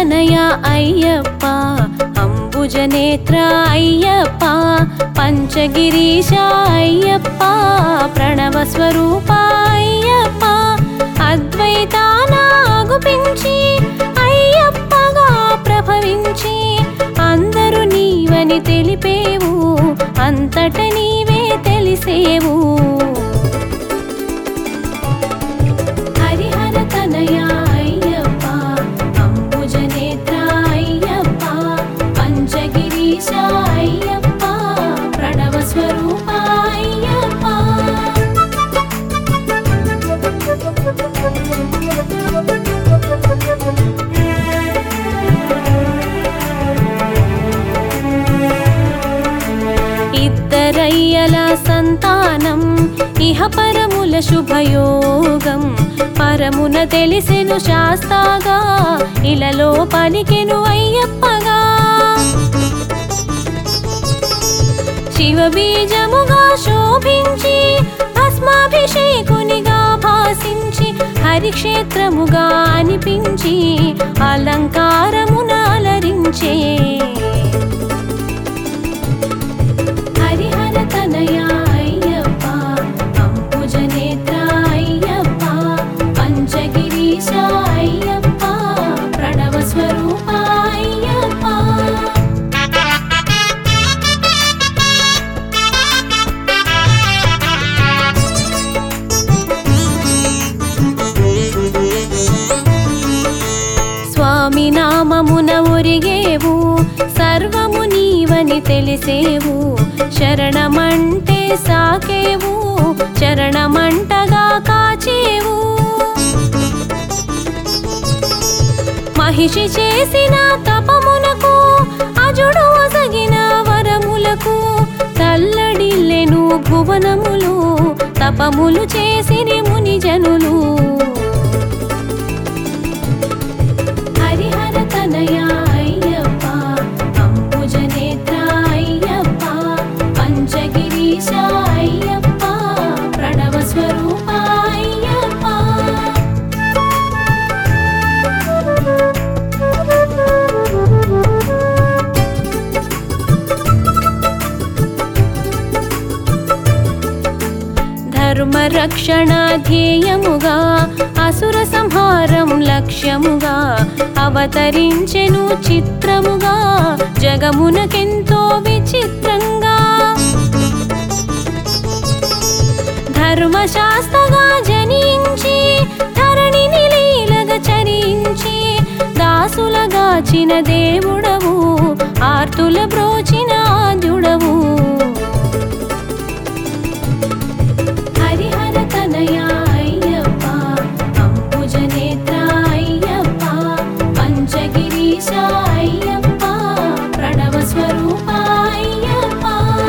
తనయ అయ్యప్ప అంబుజనేత్ర అయ్యప్ప పంచగిరీశ అయ్యప్ప ప్రణవ స్వరూప అయ్యప్ప అద్వైతానాగుపించి అయ్యప్పగా ప్రభవించి అందరూ నీవని తెలిపేవు అంతట నీవే తెలిసేవు హరిహర తనయ అయ్యప్ప అంబుజనేత్ర అయ్యప్ప పంచగిరీశ అయ్యప్ప ప్రణవ స్వరూప అయ్యప్ప ఇద్దరయ్యల సంతానం ఇహ పరముల శుభయోగం పరమున తెలిసెను శాస్తాగా ఇలలో పలికెను అయ్యప్పగా శివ బీజముగా శోభించి భస్మాభిషేకునిగా భాసించి హరిక్షేత్రముగా అనిపించి అలంకారమున అలరించే హరిహర తనయ అయ్యప్ప అంబుజనేత్ర అయ్యప్ప పంచగిరీశ అయ్యప్ప ప్రణవ స్వరూప అయ్యప్ప స్వామి నామమున ఒరిగేవు సర్వము నీవని తెలిసేవు శరణమంటే సాకేవు చరణమంటగా కాచేవు మహిషి చేసిన తపమునకు అజుడు ఒసగిన వరములకు తల్లడిల్లెను భువనములు తపములు చేసిరి మునిజనులు హరిహర తనయ అయ్యప్ప అంబుజనేత్ర అయ్యప్ప పంచగిరీశ అయ్యప్ప ప్రణవ స్వరూప అయ్యప్ప ధర్మ రక్షణ ధ్యేయముగా అసుర సంహారం లక్ష్యముగా అవతరించెను చిత్రముగా జగమునకెంతో విచిత్రంగా ధర్మశాస్త్రగా జనించి ధరణిని లీలగా చరించి దాసులగాచిన దేవుడవు ఆర్తుల బ్రోచిన ఆద్యుడవు హరిహర తనయ అయ్యప్ప అంబుజనేత్ర అయ్యప్ప పంచగిరీశ అయ్యప్ప ప్రణవ స్వరూప అయ్యప్ప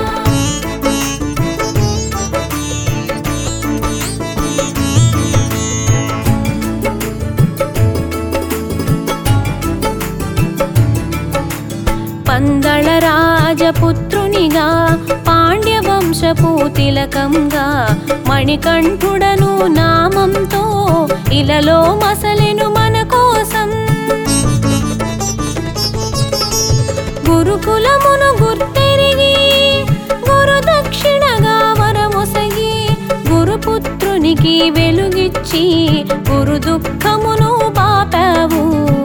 పందళ రాజపుత్రునిగా పాండ్యవంశపు తిలకంగా మణికంఠుడను నామంతో ఇలలో మసలెను మన కోసం గురుకులమును గుర్తెరిగి గురు దక్షిణగా వరమొసగి గురుపుత్రునికి వెలుగిచ్చి గురు దుఃఖమును పాపావు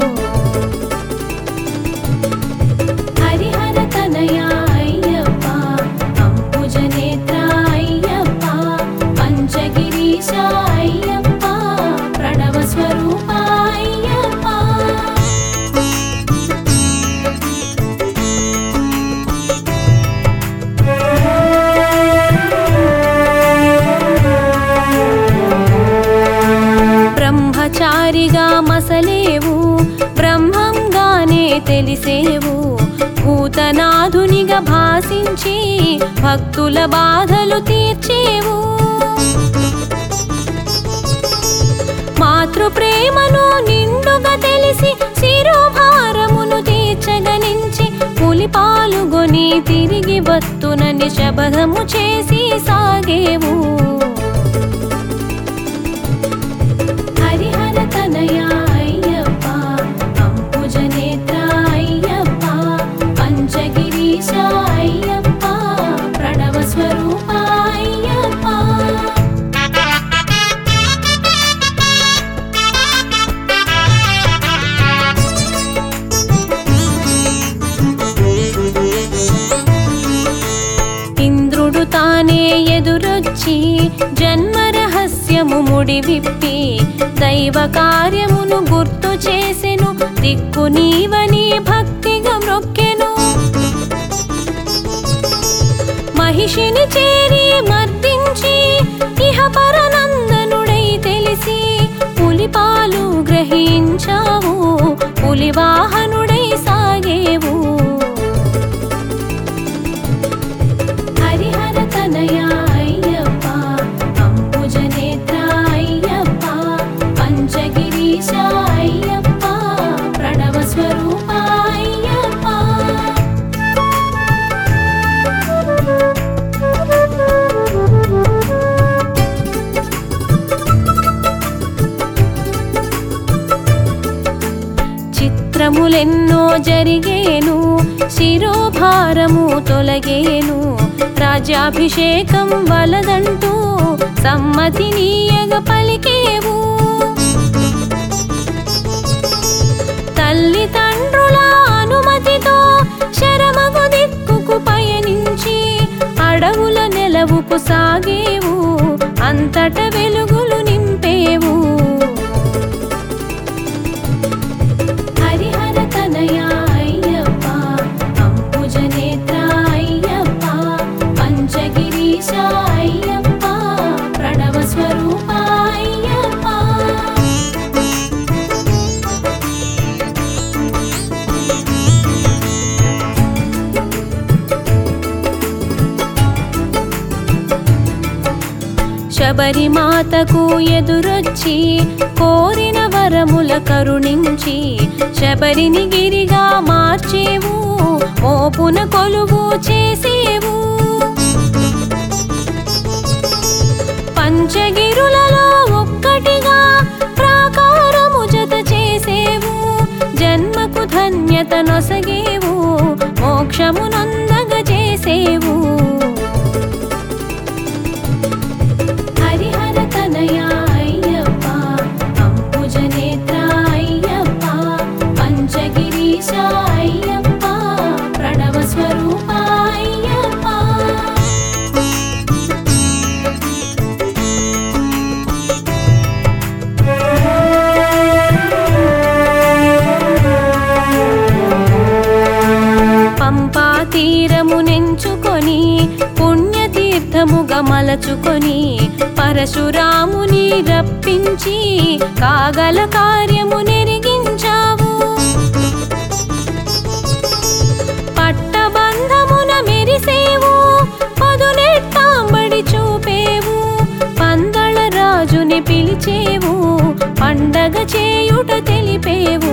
హరిహర తనయ అయ్యప్ప అంబుజనేత్ర అయ్యప్ప పంచగిరీశ అయ్యప్ప ప్రణవ స్వరూప అయ్యప్ప బ్రహ్మచారిగా మసలేవు బ్రహ్మంగానే తెలిసేవు భూతనాథునిగా భాసించి భక్తుల బాధలు తీర్చేవు మాతృ ప్రేమను నిండుగా తెలిసి శిరోభారమును తీర్చగనించి పులి పాలుగొని తిరిగి వత్తునని శబదము చేసి సాగేవు హరిహర తనయ అయ్యప్ప అంబుజనే మెచ్చి జన్మ రహస్యము ముడివిప్పి దైవ కార్యమును గుర్తు చేసెను దిక్కు నీవని భక్తిగా మ్రొక్కెను మహిషిని చేరి మర్దించి ఇహ పరనందనుడై తెలిసి పులిపాలు గ్రహించావు పులివాహనుడై సాగేవు హరిహర తనయ అయ్యప్ప అంబుజనేత్ర అయ్యప్ప పంచగిరీశ అయ్యప్ప ప్రణవ స్వరూప అయ్యప్ప చిత్రములెన్నో జరిగేను శిరోభారము తొలగేను రాజ్యాభిషేకం వలదంటూ సమ్మతి నీయగ పలికేవు తల్లిదండ్రుల అనుమతితో శరమగు దిక్కుకు పయనించి అడవుల నెలవుకు సాగేవు అంతట వెలుగులు నింపేవు హరిహర తనయ అయ్యప్ప అంబుజనేత్ర అయ్యప్ప పంచగిరీశ అయ్యప్ప ప్రణవ స్వరూప అయ్యప్ప శబరిమాతకు ఎదురొచ్చి కోరిన వరముల కరుణించి శబరిని గిరిగా మార్చేవు మోపున కొలువు చేసేవు పంచగిరులలో ఒక్కటిగా ప్రాకారము జత చేసేవు జన్మకు ధన్యత నొసగేవు మోక్షము నొందగ చేసేవు హరిహర తనయ అయ్యప్ప అంబుజనేత్ర అయ్యప్ప పంచగిరీశ అయ్యప్ప ప్రణవ స్వరూప అయ్యప్ప పంపా తీరము నెంచుకొని పుణ్యతీర్థముగా మలచుకొని పరశురాముని రప్పించి కాగల కార్యము నెరిగించావు పట్టబంధమున మెరిసేవు పదునెట్టాంబడి చూపేవు పందళ రాజుని పిలిచేవు పండగ చేయుట తెలిపేవు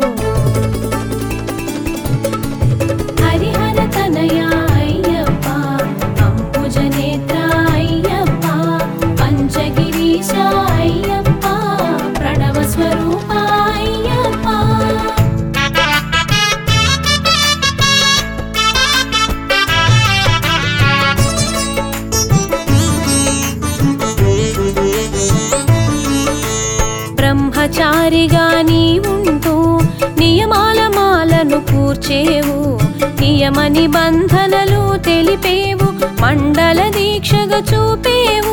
హరిహర తనయ అయ్యప్ప అంబుజనేత్ర అయ్యప్ప పంచగిరీశ అయ్యప్ప ప్రణవ స్వరూప అయ్యప్ప బ్రహ్మచారిగా నీవుంటూ నియమాల మాలను కూర్చేవు నియమ నిబంధనలు తెలిపేవు మండల దీక్షగా చూపేవు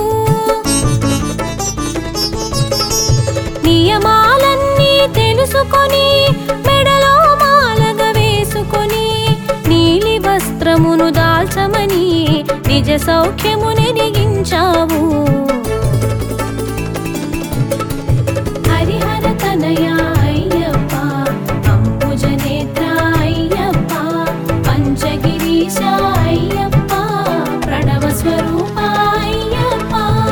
నియమాలన్నీ తెలుసుకొని మెడలో మాలగా వేసుకొని నీలి వస్త్రమును దాల్చమని నిజ సౌఖ్యము నెరిగించావు హరిహర తనయ అయ్యప్ప అంబుజనేత్ర అయ్యప్ప పంచగిరీశ అయ్యప్ప ప్రణవ స్వరూప అయ్యప్ప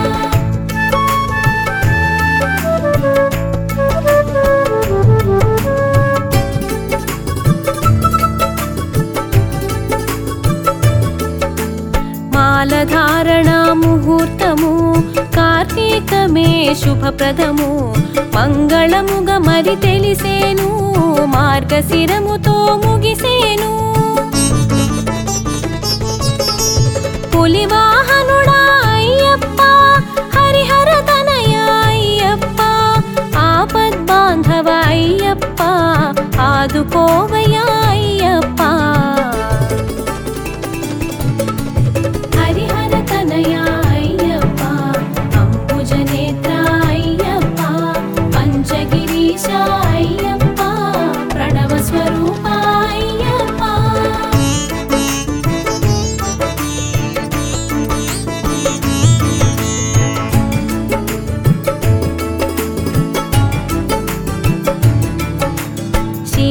మాలధారణ ముహూర్తము కార్తీకమే శుభప్రదము మంగళముగా మరి తెలిసేను మార్గశిరముతో ముగిసేను పులివాహనుడా అయ్యప్ప హరిహర తనయ అయ్యప్ప ఆపద్బాంధవ అయ్యప్ప ఆదుకోవయ్యా అయ్యప్ప హరిహర తనయ అయ్యప్ప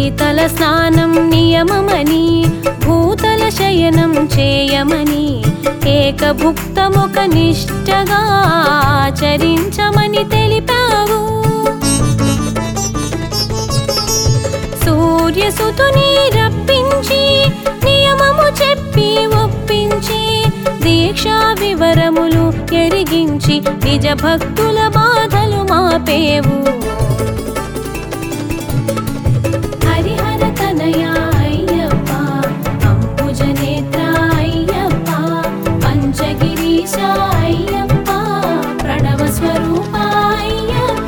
శీతల స్నానం నియమమని భూతల శయనం చేయమని ఏకభుక్తమొక నిష్టగా ఆచరించమని తెలిపావు సూర్యసుతుని రప్పించి నియమము చెప్పి ఒప్పించి దీక్షా వివరములు ఎరిగించి నిజ భక్తుల బాధలు మాపేవు హరిహర తనయ అయ్యప్ప అంబుజనేత్ర అయ్యప్ప పంచగిరీశ అయ్యప్ప ప్రణవ స్వరూప అయ్యప్ప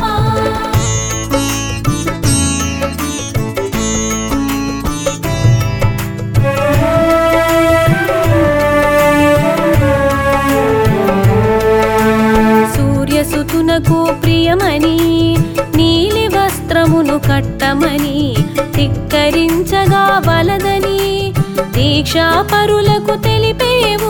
సూర్యసుతునకు ప్రియమని నీలి వస్త్రమును కట్టమని ధిక్కరించగా వలదని దీక్షా పరులకు తెలిపేవు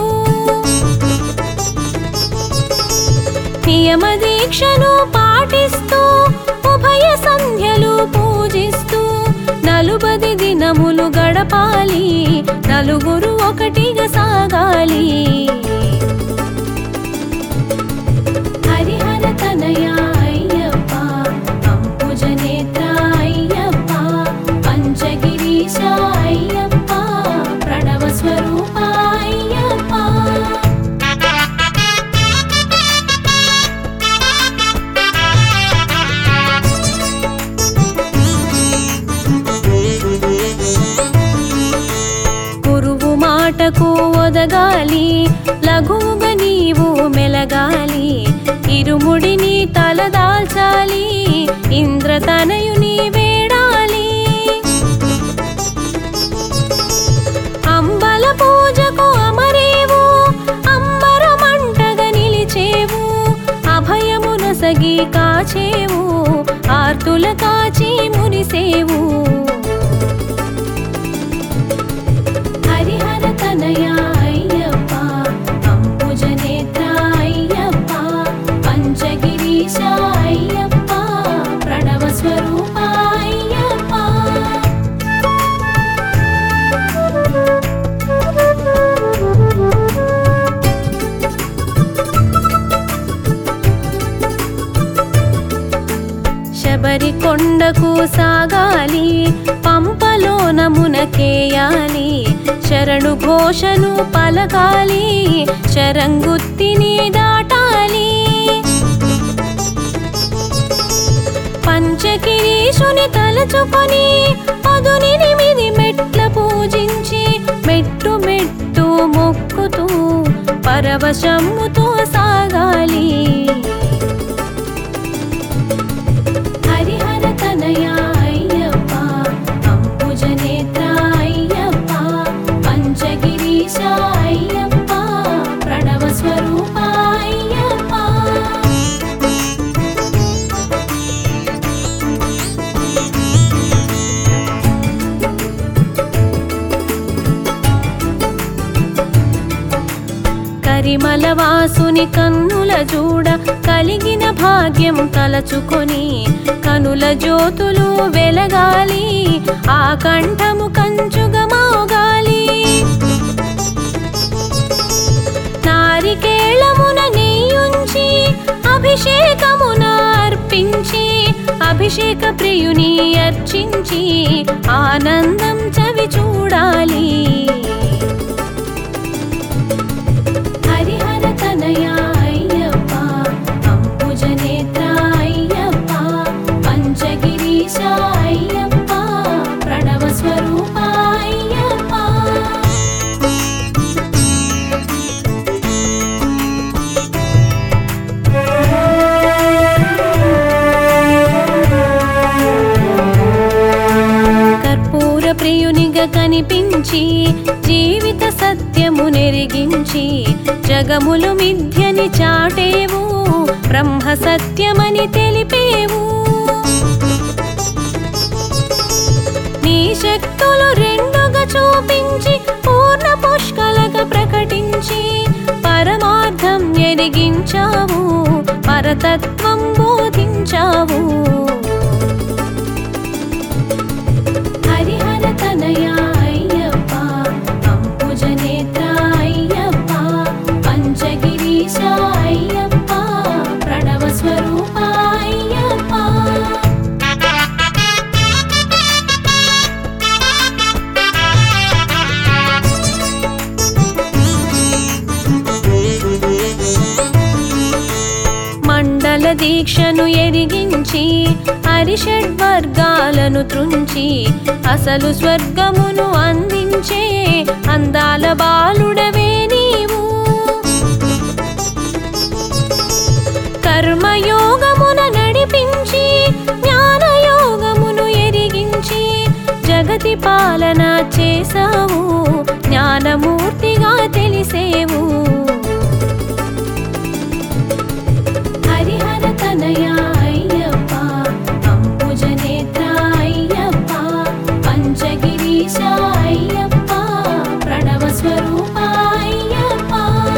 నియమ దీక్షను పాటిస్తూ ఉభయ సంధ్యలు పూజిస్తూ నలుబది దినములు గడపాలి నలుగురు ఒకటిగా సాగాలి హరిహర తనయ అయ్యప్ప అంబుజనేత్ర అయ్యప్ప పంచగిరీశ అయ్యప్ప ప్రణవ స్వరూప అయ్యప్ప గురువు మాటకు ఒదగాలి లఘువుగా నీవు మెలగాలి ఇరుముడిని తలదాల్చాలి ఇంద్రతనయుని వేడాలి అంబల పూజకు అమరేవు అంబరమంటగా నిలిచేవు అభయమునసగి కాచేవు ఆర్తుల కాచి మురిసేవు హరిహర తనయ అయ్యప్ప అంబుజనేత్ర అయ్యప్ప పంచగిరీశ అయ్యప్ప ప్రణవ స్వరూప అయ్యప్ప శబరి కొండకు సాగాలి పంపలో నమునకేయాలి శరణు ఘోషను పలకాలి శరంగుత్తిని దాటాలి పంచకిరీషుని తలచుకొని పదునెనిమిది మెట్ల పూజించి మెట్టు మెట్టు మొక్కుతూ పరవశమ్ముతో సాగాలి హరిహర తనయ అయ్యప్ప అంబుజనేత్ర అయ్యప్ప పంచగిరీశ అయ్యప్ప ప్రణవ స్వరూప అయ్యప్ప కరిమల వాసుని కన్నుల చూడ కలిగిన భాగ్యం తలచుకొని కనుల జ్యోతులు వెలగాలి ఆ కంఠము కంచుగా మోగాలి నారికేళమున నెయ్యుంచి అభిషేకమున అర్పించి అభిషేక ప్రియుని అర్చించి ఆనందం చవి చూడాలి హరిహర తనయ అయ్యప్ప అంబుజనేత్ర అయ్యప్ప పంచగిరీశ అయ్యప్ప ప్రణవ స్వరూప అయ్యప్ప కర్పూర ప్రియునిగా కనిపించి జీవిత సత్యము నెరిగించి జగములు మిథ్యని చాటేవు బ్రహ్మ సత్యమని తెలిపేవు నీ శక్తులు రెండుగా చూపించి పూర్ణ పుష్కలగా ప్రకటించి పరమార్థం ఎరిగించావు పరతత్వం బోధించావు దీక్షను ఎరిగించి హరిషడ్వర్గాలను త్రుంచి అసలు స్వర్గమును అందించే అందాల బాలుడవే నీవు కర్మయోగమున నడిపించి జ్ఞానయోగమును ఎరిగించి జగతి పాలన చేసావు జ్ఞానమూర్తిగా తెలిసేవు హరిహర తనయ అయ్యప్ప అంబుజనేత్ర అయ్యప్ప పంచగిరీశ అయ్యప్ప ప్రణవ స్వరూప అయ్యప్ప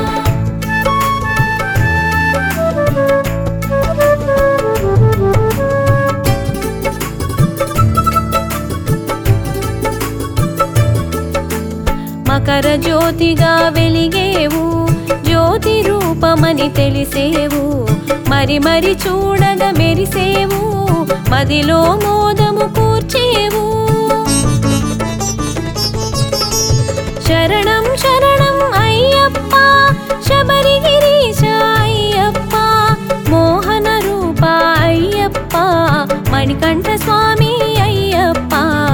మకర జ్యోతిగా వెలిగేవు జ్యోతి రూపమని తెలిసేవు మరి మరి చూడగా మెరిసేవు మదిలో మోదము కూర్చేవు శరణం శరణం అయ్యప్ప శబరిగిరీశ అయ్యప్ప మోహన రూప అయ్యప్ప మణికంఠ స్వామి అయ్యప్ప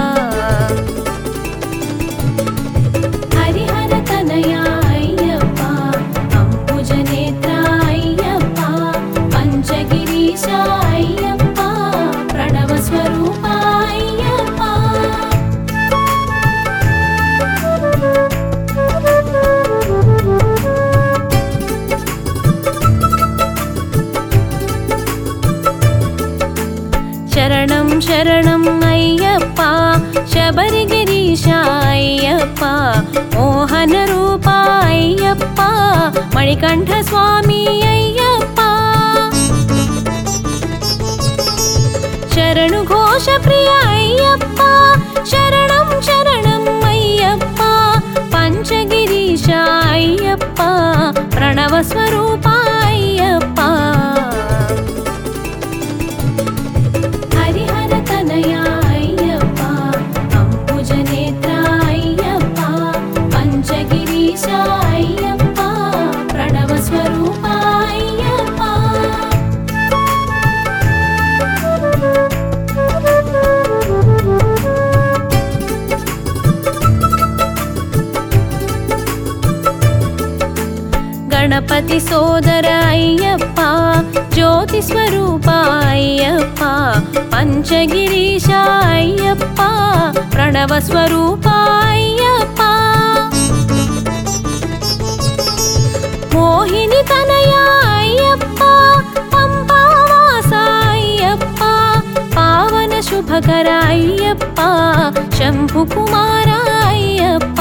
హరిహర తనయ అయ్యప్ప అంబుజనేత్ర అయ్యప్ప పంచగిరీశ అయ్యప్ప ప్రణవ స్వరూప అయ్యప్ప శరణం శరణం అయ్యప్ప శబరిగిరీశ అయ్యప్ప మోహన రూప అయ్యప్ప మణికంఠ స్వామి అయ్యప్ప శరణు ఘోష ప్రియ అయ్యప్ప శరణం శరణం అయ్యప్ప పంచగిరీశ అయ్యప్ప ప్రణవ స్వరూప అయ్యప్ప హరిహర తనయ అయ్యప్ప అంబుజనేత్ర అయ్యప్ప పంచగిరీశ అయ్యప్ప ప్రణవ స్వరూప అయ్యప్ప గణపతి సోదర అయ్యప్ప జ్యోతి స్వరూప అయ్యప్ప పంచగిరీశ అయ్యప్ప ప్రణవ స్వరూప అయ్యప్ప మోహిని తనయ అయ్యప్ప పంపావాస అయ్యప్ప పావన శుభకర అయ్యప్ప శంభు కుమార అయ్యప్ప